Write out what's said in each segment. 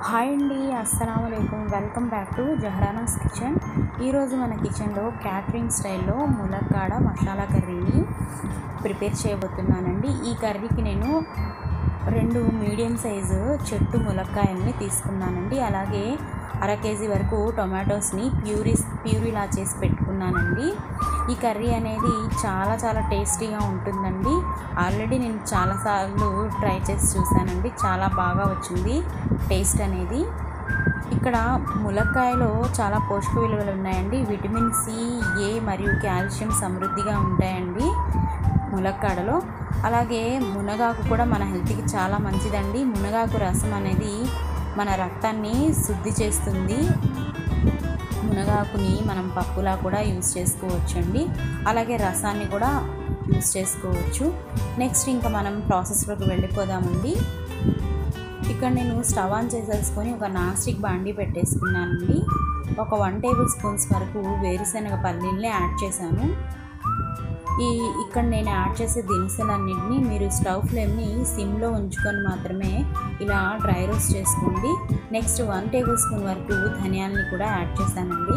hi అండి అస్సలం అయికం welcome back to Zahrana's kitchen ఈరోజు మన కిచెన్లో క్యాటరింగ్ స్టైల్లో ములక్కాడ మసాలా కర్రీని ప్రిపేర్ చేయబోతున్నానండి ఈ కర్రీకి నేను రెండు మీడియం సైజు చెట్టు ములక్కాయల్ని తీసుకున్నానండి అలాగే అర కేజీ వరకు టొమాటోస్ని ప్యూరీ ప్యూరీలా చేసి పెట్టుకున్నానండి ఈ కర్రీ అనేది చాలా చాలా టేస్టీగా ఉంటుందండి ఆల్రెడీ నేను చాలాసార్లు ట్రై చేసి చూశానండి చాలా బాగా వచ్చింది టేస్ట్ అనేది ఇక్కడ ములక్కాయలో చాలా పోషక విలువలు ఉన్నాయండి విటమిన్ సి ఏ మరియు కాల్షియం సమృద్ధిగా ఉంటాయండి ములక్కాడలో అలాగే మునగాకు కూడా మన హెల్త్కి చాలా మంచిదండి మునగాకు రసం అనేది మన రక్తాన్ని శుద్ధి చేస్తుంది మునగాకుని మనం పప్పులా కూడా యూస్ చేసుకోవచ్చండి అలాగే రసాన్ని కూడా యూస్ చేసుకోవచ్చు నెక్స్ట్ ఇంకా మనం ప్రాసెస్లోకి వెళ్ళిపోదామండి ఇక్కడ నేను స్టవ్ ఆన్ చేసేసుకొని ఒక నాన్ స్టిక్ బాండీ పెట్టేసుకున్నానండి ఒక వన్ టేబుల్ స్పూన్స్ వరకు వేరుశనగ పల్లీల్ని యాడ్ చేశాను ఈ ఇక్కడ నేను యాడ్ చేసే దినుసులన్నింటినీ మీరు స్టవ్ ఫ్లేమ్ని సిమ్లో ఉంచుకొని మాత్రమే ఇలా డ్రై రోస్ట్ చేసుకోండి నెక్స్ట్ వన్ టేబుల్ స్పూన్ వరకు ధనియాలని కూడా యాడ్ చేశానండి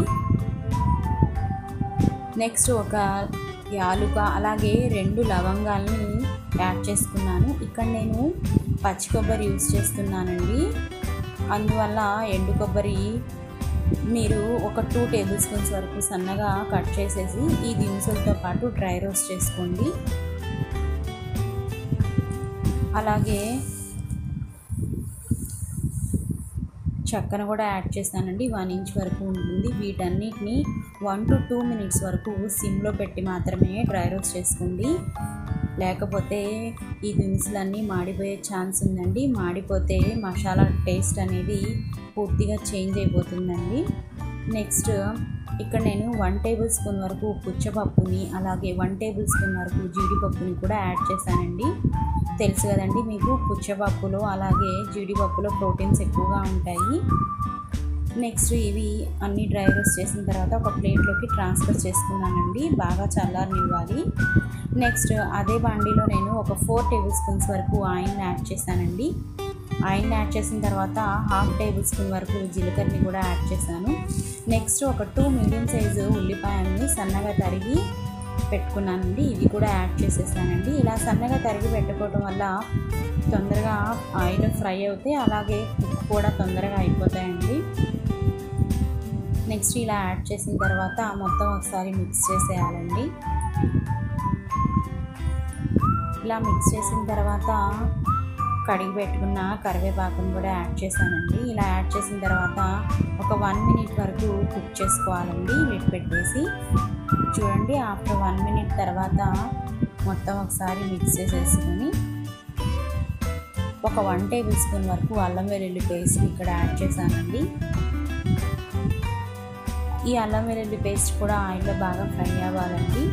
నెక్స్ట్ ఒక యాలుక అలాగే రెండు లవంగాల్ని యాడ్ చేసుకున్నాను ఇక్కడ నేను పచ్చి కొబ్బరి యూస్ చేస్తున్నానండి అందువల్ల ఎండు కొబ్బరి మీరు ఒక టూ టేబుల్ స్పూన్స్ వరకు సన్నగా కట్ చేసేసి ఈ దినుసులతో పాటు డ్రై రోస్ట్ చేసుకోండి అలాగే చక్కన కూడా యాడ్ చేస్తానండి వన్ ఇంచ్ వరకు ఉంటుంది వీటన్నిటిని వన్ టు టూ మినిట్స్ వరకు సిమ్లో పెట్టి మాత్రమే డ్రై రోస్ట్ చేసుకోండి లేకపోతే ఈ దినుసులన్నీ మాడిపోయే ఛాన్స్ ఉందండి మాడిపోతే మసాలా టేస్ట్ అనేది పూర్తిగా చేంజ్ అయిపోతుందండి నెక్స్ట్ ఇక్కడ నేను వన్ టేబుల్ స్పూన్ వరకు పుచ్చపప్పుని అలాగే వన్ టేబుల్ స్పూన్ వరకు జీడిపప్పుని కూడా యాడ్ చేశానండి తెలుసు కదండి మీకు పుచ్చపప్పులో అలాగే జీడిపప్పులో ప్రోటీన్స్ ఎక్కువగా ఉంటాయి నెక్స్ట్ ఇవి అన్ని డ్రై రోస్ట్ చేసిన తర్వాత ఒక ప్లేట్లోకి ట్రాన్స్ఫర్ చేసుకున్నానండి బాగా చల్లారనివ్వాలి నెక్స్ట్ అదే బాండీలో నేను ఒక ఫోర్ టేబుల్ స్పూన్స్ వరకు ఆయిల్ యాడ్ చేశానండి ఆయిల్ యాడ్ చేసిన తర్వాత హాఫ్ టేబుల్ స్పూన్ వరకు జీలకర్రని కూడా యాడ్ చేశాను నెక్స్ట్ ఒక టూ మీడియం సైజు ఉల్లిపాయల్ని సన్నగా తరిగి పెట్టుకున్నానండి ఇవి కూడా యాడ్ చేసేసానండి ఇలా సన్నగా తరిగి పెట్టుకోవడం వల్ల తొందరగా ఆయిల్ ఫ్రై అవుతాయి అలాగే కుక్ కూడా తొందరగా అయిపోతాయండి నెక్స్ట్ ఇలా యాడ్ చేసిన తర్వాత మొత్తం ఒకసారి మిక్స్ చేసేయాలండి ఇలా మిక్స్ చేసిన తర్వాత కడిగి పెట్టుకున్న కరివేపాకును కూడా యాడ్ చేశానండి ఇలా యాడ్ చేసిన తర్వాత ఒక వన్ మినిట్ వరకు కుక్ చేసుకోవాలండి లిడ్ పెట్టేసి చూడండి ఆఫ్టర్ వన్ మినిట్ తర్వాత మొత్తం ఒకసారి మిక్స్ చేసేసుకొని ఒక వన్ టేబుల్ స్పూన్ వరకు అల్లం వెల్లుల్లి పేస్ట్ ఇక్కడ యాడ్ చేశానండి ఈ అల్లం వెల్లుల్లి పేస్ట్ కూడా ఆయిల్లో బాగా ఫ్రై అవ్వాలండి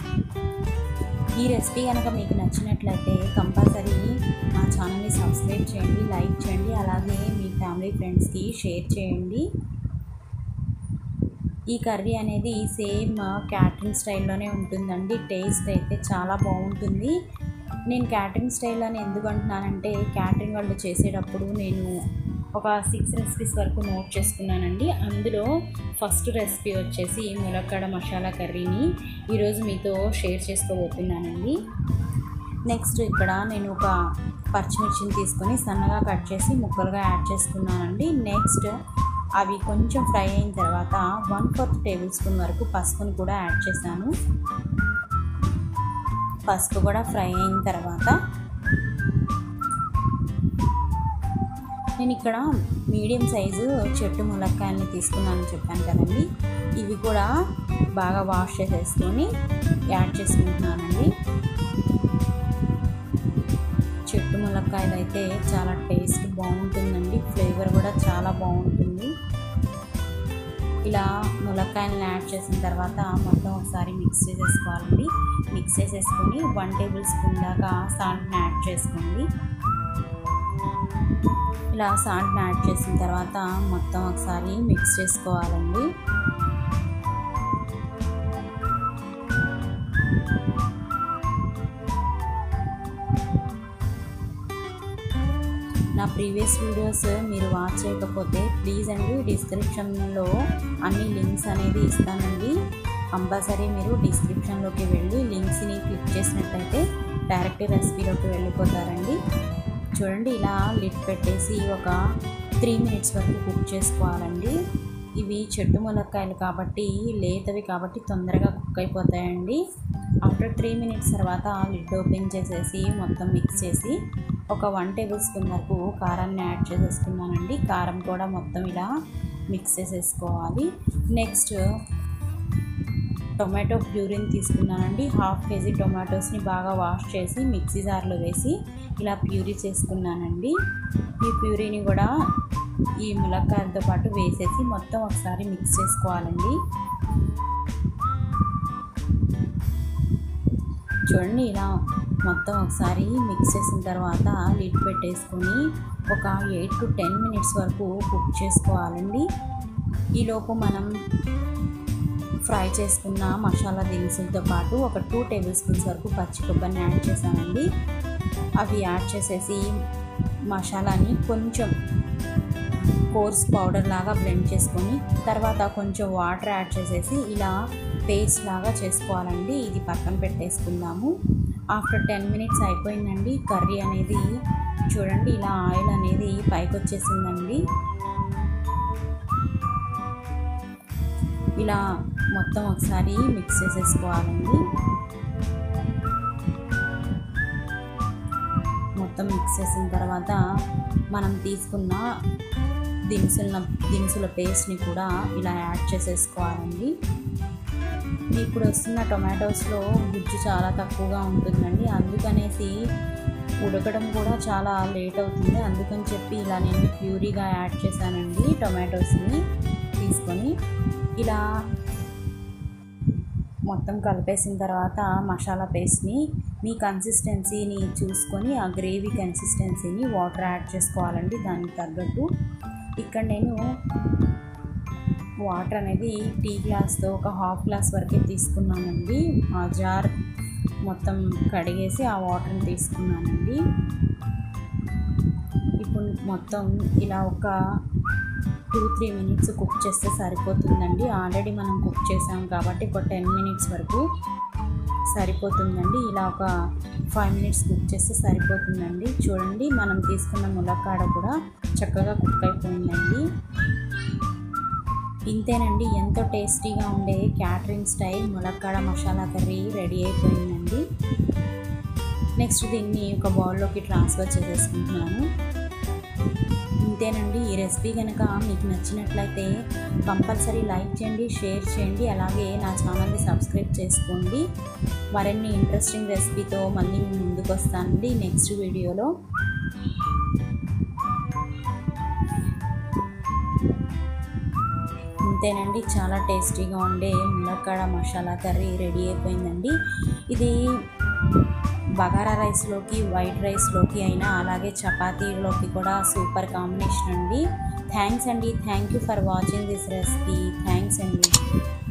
ఈ రెసిపీ కనుక మీకు నచ్చినట్లయితే కంపల్సరీ మా ఛానల్ని సబ్స్క్రైబ్ చేయండి లైక్ చేయండి అలాగే మీ ఫ్యామిలీ ఫ్రెండ్స్కి షేర్ చేయండి ఈ కర్రీ అనేది సేమ్ క్యాటరింగ్ స్టైల్లోనే ఉంటుందండి టేస్ట్ అయితే చాలా బాగుంటుంది నేను క్యాటరింగ్ స్టైల్ అని ఎందుకు అంటున్నానంటే క్యాటరింగ్ వాళ్ళు చేసేటప్పుడు నేను ఒక సిక్స్ రెసిపీస్ వరకు నోట్ చేసుకున్నానండి అందులో ఫస్ట్ రెసిపీ వచ్చేసి ములక్కడ మసాలా కర్రీని ఈరోజు మీతో షేర్ చేసుకోబోతున్నానండి నెక్స్ట్ ఇక్కడ నేను ఒక పచ్చిమిర్చిని తీసుకొని సన్నగా కట్ చేసి ముక్కలుగా యాడ్ చేసుకున్నానండి నెక్స్ట్ అవి కొంచెం ఫ్రై అయిన తర్వాత వన్ ఫోర్త్ టేబుల్ స్పూన్ వరకు పసుపుని కూడా యాడ్ చేశాను పసుపు కూడా ఫ్రై అయిన తర్వాత నేను ఇక్కడ మీడియం సైజు చెట్టు ములక్కాయలని తీసుకున్నాను చెప్పాను కదండి ఇవి కూడా బాగా వాష్ చేసేసుకొని యాడ్ చేసుకుంటున్నానండి చెట్టు ములక్కాయలు అయితే చాలా టేస్ట్ బాగుంటుందండి ఫ్లేవర్ కూడా చాలా బాగుంటుంది ఇలా ములక్కాయలను యాడ్ చేసిన తర్వాత మొత్తం ఒకసారి మిక్స్ చేసేసుకోవాలండి మిక్స్ చేసేసుకొని వన్ టేబుల్ స్పూన్ దాకా సాల్ట్ని యాడ్ చేసుకోండి ఇలా సాల్ట్ని యాడ్ చేసిన తర్వాత మొత్తం ఒకసారి మిక్స్ చేసుకోవాలండి నా ప్రీవియస్ వీడియోస్ మీరు వాచ్ చేయకపోతే ప్లీజ్ అండి డిస్క్రిప్షన్లో అన్ని లింక్స్ అనేది ఇస్తానండి కంపల్సరీ మీరు డిస్క్రిప్షన్లోకి వెళ్ళి లింక్స్ని క్లిక్ చేసినట్టయితే డైరెక్ట్ రెసిపీలోకి వెళ్ళిపోతారండి చూడండి ఇలా లిడ్ పెట్టేసి ఒక త్రీ మినిట్స్ వరకు కుక్ చేసుకోవాలండి ఇవి చెట్టు ములక్కాయలు కాబట్టి లేతవి కాబట్టి తొందరగా కుక్ అయిపోతాయండి ఆఫ్టర్ త్రీ మినిట్స్ తర్వాత లిడ్ ఓపెన్ చేసేసి మొత్తం మిక్స్ చేసి ఒక వన్ టేబుల్ స్పూన్ వరకు కారాన్ని యాడ్ చేసేసుకున్నానండి కారం కూడా మొత్తం ఇలా మిక్స్ చేసేసుకోవాలి నెక్స్ట్ టొమాటో ప్యూరిని తీసుకున్నానండి హాఫ్ కేజీ టొమాటోస్ని బాగా వాష్ చేసి మిక్సీ జార్లో వేసి ఇలా ప్యూరీ చేసుకున్నానండి ఈ ప్యూరీని కూడా ఈ ములక్కాయలతో పాటు వేసేసి మొత్తం ఒకసారి మిక్స్ చేసుకోవాలండి చూడండి ఇలా మొత్తం ఒకసారి మిక్స్ చేసిన తర్వాత లిడ్ పెట్టేసుకొని ఒక ఎయిట్ టు టెన్ మినిట్స్ వరకు కుక్ చేసుకోవాలండి ఈలోపు మనం ఫ్రై చేసుకున్న మసాలా దినుసులతో పాటు ఒక టూ టేబుల్ స్పూన్స్ వరకు పచ్చి కొబ్బరిని యాడ్ చేశానండి అవి యాడ్ చేసేసి మసాలాని కొంచెం కోర్స్ పౌడర్ లాగా బ్లెండ్ చేసుకొని తర్వాత కొంచెం వాటర్ యాడ్ చేసేసి ఇలా పేస్ట్ లాగా చేసుకోవాలండి ఇది పక్కన పెట్టేసుకుందాము ఆఫ్టర్ టెన్ మినిట్స్ అయిపోయిందండి కర్రీ అనేది చూడండి ఇలా ఆయిల్ అనేది పైకి వచ్చేసిందండి ఇలా మొత్తం ఒకసారి మిక్స్ చేసేసుకోవాలండి మొత్తం మిక్స్ చేసిన తర్వాత మనం తీసుకున్న దినుసుల దినుసుల పేస్ట్ని కూడా ఇలా యాడ్ చేసేసుకోవాలండి ఇప్పుడు వస్తున్న టొమాటోస్లో గుజ్జు చాలా తక్కువగా ఉంటుందండి అందుకనేసి ఉడకడం కూడా చాలా లేట్ అవుతుంది అందుకని చెప్పి ఇలా నేను ప్యూరీగా యాడ్ చేశానండి టొమాటోస్ని తీసుకొని ఇలా మొత్తం కలిపేసిన తర్వాత మసాలా పేస్ట్ని మీ కన్సిస్టెన్సీని చూసుకొని ఆ గ్రేవీ కన్సిస్టెన్సీని వాటర్ యాడ్ చేసుకోవాలండి దానికి తగ్గట్టు ఇక్కడ నేను వాటర్ అనేది టీ గ్లాస్తో ఒక హాఫ్ గ్లాస్ వరకే తీసుకున్నానండి ఆ జార్ మొత్తం కడిగేసి ఆ వాటర్ని తీసుకున్నానండి ఇప్పుడు మొత్తం ఇలా ఒక టూ త్రీ మినిట్స్ కుక్ చేస్తే సరిపోతుందండి ఆల్రెడీ మనం కుక్ చేసాం కాబట్టి ఒక టెన్ మినిట్స్ వరకు సరిపోతుందండి ఇలా ఒక ఫైవ్ మినిట్స్ కుక్ చేస్తే సరిపోతుందండి చూడండి మనం తీసుకున్న ములక్కాడ కూడా చక్కగా కుక్ అయిపోయిందండి ఇంతేనండి ఎంతో టేస్టీగా ఉండే క్యాటరింగ్ స్టైల్ ములక్కాడ మసాలా కర్రీ రెడీ అయిపోయిందండి నెక్స్ట్ దీన్ని ఒక బౌల్లోకి ట్రాన్స్ఫర్ చేసేసుకుంటున్నాను ఇంతేనండి ఈ రెసిపీ కనుక మీకు నచ్చినట్లయితే కంపల్సరీ లైక్ చేయండి షేర్ చేయండి అలాగే నా ఛానల్ని సబ్స్క్రైబ్ చేసుకోండి మరిన్ని ఇంట్రెస్టింగ్ రెసిపీతో మళ్ళీ ముందుకు వస్తానండి నెక్స్ట్ వీడియోలో ఇంతేనండి చాలా టేస్టీగా ఉండే ములక్కాడ మసాలా కర్రీ రెడీ అయిపోయిందండి ఇది బగారా రైస్లోకి వైట్ రైస్లోకి అయినా అలాగే చపాతీలోకి కూడా సూపర్ కాంబినేషన్ అండి థ్యాంక్స్ అండి thank you for watching this recipe thanks అండి